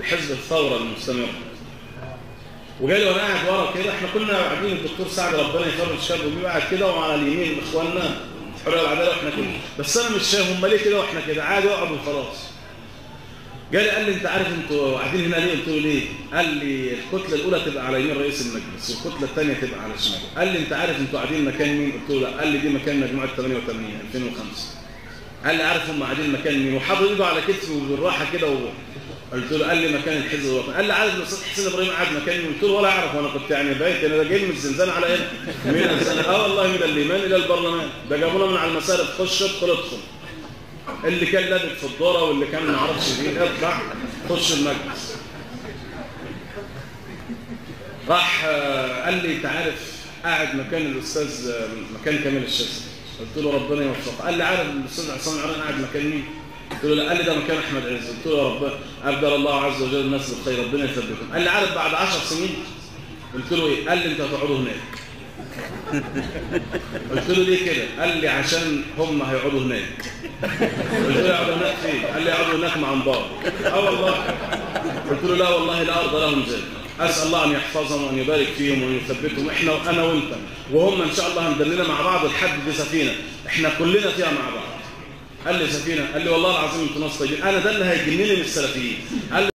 حزب الثوره المستمر وجالي وانا قاعد ورا كده احنا كنا قاعدين الدكتور سعد ربنا يفرج شاب وبيبقى قاعد كده وعلى اليمين اخواننا الحريه والعداله واحنا كده بس انا مش فاهم هم ليه كده واحنا كده عادي اقعد وخلاص جالي قال لي انت عارف انتوا قاعدين هنا ليه قلت له ليه قال لي الكتله الاولى تبقى على يمين رئيس المجلس والكتله الثانيه تبقى على شمال قال لي انت عارف انتوا قاعدين مكان مين قلت له لا قال لي دي مكان مجموعه 88 2005 قال لي عارف هم قاعدين مكان مين وحاطط ايده على كتفي وبالراحه كده و... قلت له قال لي مكان الحزب الوطني قال لي عارف الاستاذ حسين ابراهيم قاعد مكان مين قلت له ولا اعرف وانا كنت يعني بايت انا ده جاي من الزنزانه على هنا من الزنزانه اه والله من الايمان الى البرلمان ده جابونا من على المسارب خش ادخل ادخل اللي كان لابق في الدوره واللي كان ما اعرفش ايه اطلع خش المجلس راح آه، قال لي انت عارف قاعد مكان الاستاذ آه، مكان كامل الشاذلي قلت له ربنا يوفقه قال لي عارف الاستاذ عصام العران قاعد مكان مين قلت له لا قال لي ده مكان احمد عز قلت له يا رب ابدل الله عز وجل الناس بالخير ربنا يثبتهم قال لي عارف بعد 10 سنين قلت له ايه قال لي انت هتقعدوا هناك قلت له ليه كده قال لي عشان هم هيقعدوا هناك قلت له يقعدوا هناك فين قال لي يقعدوا هناك مع انبار اه والله قلت له لا والله لا ارضى لهم ذلك اسال الله ان يحفظهم وان يبارك فيهم وان يثبتهم احنا وانا وانت وهم ان شاء الله هندلنا مع بعض لحد دي سفينه احنا كلنا فيها مع بعض قال لي سفينه قال لي والله العظيم انتوا ناس طيبين انا ده اللي هيجنني من السلفيين قال لي